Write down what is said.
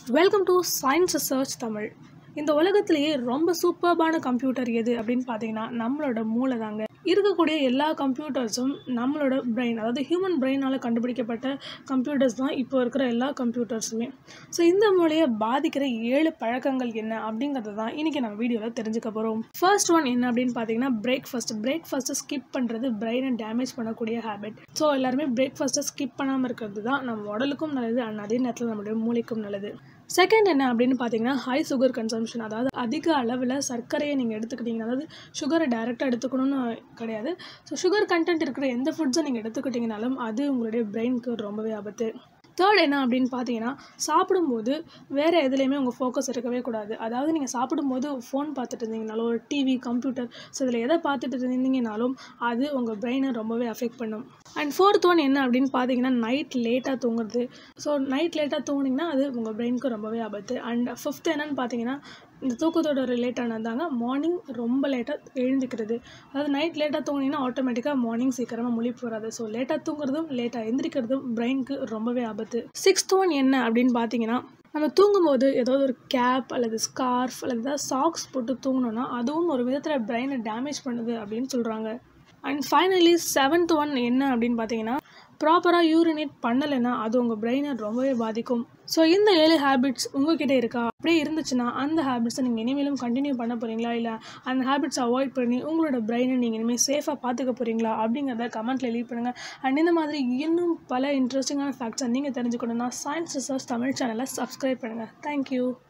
welcome to science research Tamil இந்த உலகத்திலேயே ரொம்ப சூப்பர்பான கம்ப்யூட்டர் எது அப்படின்னு பார்த்தீங்கன்னா நம்மளோட மூளை தாங்க இருக்கக்கூடிய எல்லா கம்ப்யூட்டர்ஸும் நம்மளோட பிரெயின் அதாவது ஹியூமன் பிரெயினால் கண்டுபிடிக்கப்பட்ட கம்ப்யூட்டர்ஸ் தான் இப்போ இருக்கிற எல்லா கம்ப்யூட்டர்ஸுமே ஸோ இந்த மூளையை பாதிக்கிற ஏழு பழக்கங்கள் என்ன அப்படிங்கிறத தான் இன்றைக்கி நம்ம வீடியோவில் தெரிஞ்சுக்க போகிறோம் ஃபர்ஸ்ட் ஒன் என்ன அப்படின்னு பார்த்தீங்கன்னா பிரேக்ஃபாஸ்ட் பிரேக்ஃபாஸ்ட்டை ஸ்கிப் பண்ணுறது பிரெயினை டேமேஜ் பண்ணக்கூடிய ஹேபிட் ஸோ எல்லாருமே பிரேக்ஃபாஸ்ட்டை ஸ்கிப் பண்ணாமல் இருக்கிறது தான் நம்ம உடலுக்கும் நல்லது அண்ட் அதே நேரத்தில் நம்மளுடைய மூளைக்கும் நல்லது செகண்ட் என்ன அப்படின்னு பார்த்தீங்கன்னா ஹை சுகர் கன்சம்ஷன் அதாவது அதிக அளவில் சர்க்கரையை நீங்கள் எடுத்துக்கிட்டீங்கன்னா அதாவது சுகரை டைரெக்டாக எடுத்துக்கணும்னு கிடையாது ஸோ சுகர் கண்டென்ட் இருக்கிற எந்த ஃபுட்ஸை நீங்கள் எடுத்துக்கிட்டிங்கனாலும் அது உங்களுடைய பிரெயினுக்கு ரொம்பவே ஆபத்து தேர்ட் என்ன அப்படின்னு பார்த்தீங்கன்னா சாப்பிடும்போது வேறு எதுலேயுமே உங்கள் ஃபோக்கஸ் இருக்கவே கூடாது அதாவது நீங்கள் சாப்பிடும்போது ஃபோன் பார்த்துட்டு இருந்தீங்கனாலும் ஒரு டிவி கம்ப்யூட்டர் ஸோ இதில் எதை பார்த்துட்டு இருந்தீங்கனாலும் அது உங்கள் பிரெயினை ரொம்பவே அஃபெக்ட் பண்ணும் அண்ட் ஃபோர்த் ஒன் என்ன அப்படின்னு பார்த்தீங்கன்னா நைட் லேட்டாக தூங்குறது ஸோ நைட் லேட்டாக தூங்குனீங்கன்னா அது உங்கள் பிரெயினுக்கு ரொம்பவே ஆபத்து அண்ட் ஃபிஃப்த் என்னன்னு பார்த்தீங்கன்னா இந்த தூக்கத்தோட ரிலேட்டானது தாங்க மார்னிங் ரொம்ப லேட்டாக எழுந்துக்கிறது அதாவது நைட் லேட்டாக தூங்கினீங்கன்னா ஆட்டோமேட்டிக்காக மார்னிங் சீக்கிரமாக முழிப்பு வராது ஸோ லேட்டாக தூங்குறதும் லேட்டாக எந்திரிக்கிறதும் பிரெயினுக்கு ரொம்பவே ஆபத்து சிக்ஸ்த் ஒன் என்ன அப்படின்னு பார்த்தீங்கன்னா நம்ம தூங்கும்போது ஏதாவது ஒரு கேப் அல்லது ஸ்கார்ஃப் அல்லது ஏதாவது சாக்ஸ் போட்டு தூங்கினோன்னா அதுவும் ஒரு விதத்தில் பிரெயினை டேமேஜ் பண்ணுது அப்படின்னு சொல்கிறாங்க அண்ட் ஃபைனலி செவன்த் ஒன் என்ன அப்படின்னு பார்த்தீங்கன்னா ப்ராப்பராக யூரினேட் பண்ணலைன்னா அது உங்கள் பிரெயினை ரொம்பவே பாதிக்கும் ஸோ இந்த ஏழு ஹேபிட்ஸ் உங்ககிட்ட இருக்கா அப்படியே இருந்துச்சுன்னா அந்த ஹேபிட்ஸை நீங்கள் இனிமேலும் கண்டினியூ பண்ண போகிறீங்களா இல்லை அந்த ஹேபிட்ஸ் அவாய்ட் பண்ணி உங்களோட பிரெயினை நீங்கள் இனிமேல் சேஃபாக பார்த்துக்க போகிறீங்களா அப்படிங்கிறத கமெண்ட்டில் லீவ் பண்ணுங்கள் அண்ட் இந்த மாதிரி இன்னும் பல இன்ட்ரெஸ்டிங்கான ஃபேக்ட்ஸை நீங்கள் தெரிஞ்சுக்கணுன்னா சயின்ஸ் ரிசர்ச் தமிழ் சேனலை சப்ஸ்கிரைப் பண்ணுங்கள் தேங்க்யூ